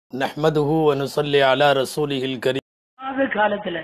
نحمده ونصلي على رسوله الكريم ஆக காலத்துல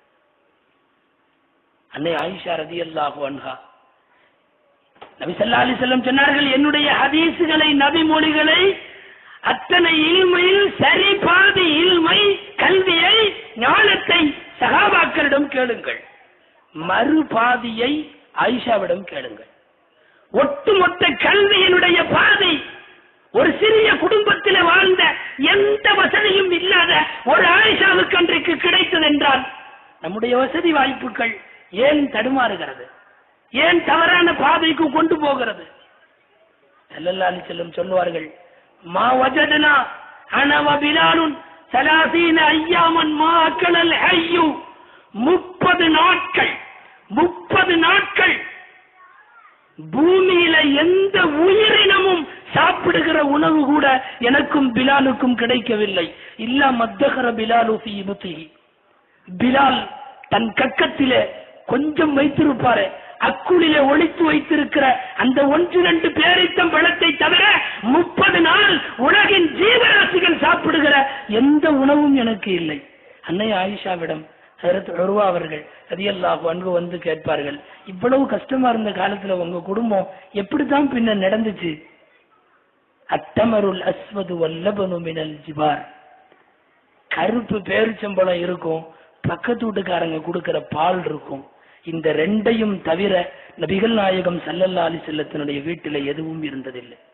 அன்னை ஆயிஷா ரதியல்லாஹு அன்ஹா நபி ஸல்லல்லாஹு அலைஹி வஸல்லம் சொன்னார்கள் என்னுடைய ஹதீஸுகளை நபி மொழிகளை அத்தனை இல்மையில் சரி பாதி இல்மை கல்வியை ஞானத்தை சகாபாக்களிடம் கேளுங்கள் மறுபாதியை ஆயிஷாவிடம் கேளுங்கள் ஒட்டுமொத்த கல்வியினுடைய பாதை ஒரு சிறிய குடும்பத்தில் வாழ்ந்த எந்த வசதியும் இல்லாத ஒரு ஆயிஷாவுக்கு அன்றைக்கு கிடைத்தது என்றால் நம்முடைய வசதி வாய்ப்புகள் ஏன் தடுமாறுகிறது ஏன் தவறான பாதைக்கு கொண்டு போகிறது ஸல்லல்லாஹு அலைஹி வஸல்லம் சொல்லுவார்கள் மா வஜதனா அனவ பிலாலுன் சலாசீன ஐயாமன் மா அக்கலல் ஹய்யு முப்பது நாட்கள் முப்பது நாட்கள் பூமியில எந்த உயிரினமும் சாப்பிடுகிற உணவு கூட எனக்கும் பிலாலுக்கும் கிடைக்கவில்லை இல்லா மத்தகர பிலாலு ஃபீ இபுத்திஹி. பிலால் தன் கக்கத்திலே கொஞ்சம் வைத்திருப்பாரு அக்குளிலே ஒளித்து வைத்திருக்கிற அந்த ஒன்று ரெண்டு பேரித்தம் பழத்தை தவிர முப்பது நாள் உலகின் ஜீவராசிகள் சாப்பிடுகிற எந்த உணவும் எனக்கு இல்லை அன்னை ஆயிஷாவிடம் ஹரத் உருவா அவர்கள் ரதியல்லாஹு அன்பு வந்து கேட்பார்கள் இவ்வளவு கஷ்டமா இருந்த காலத்துல உங்க குடும்பம் எப்படித்தான் பின்ன நடந்துச்சு அத்தமருல் அஸ்வது வல்லபனு மினல் ஜிபார் கருப்பு பேரிச்சம்பழம் இருக்கும் பக்கத்து வீட்டுக்காரங்க கொடுக்கிற பால் இருக்கும் இந்த ரெண்டையும் தவிர நபிகள் நாயகம் சல்லல்லா அலி செல்லத்தினுடைய வீட்டில எதுவும் இருந்ததில்லை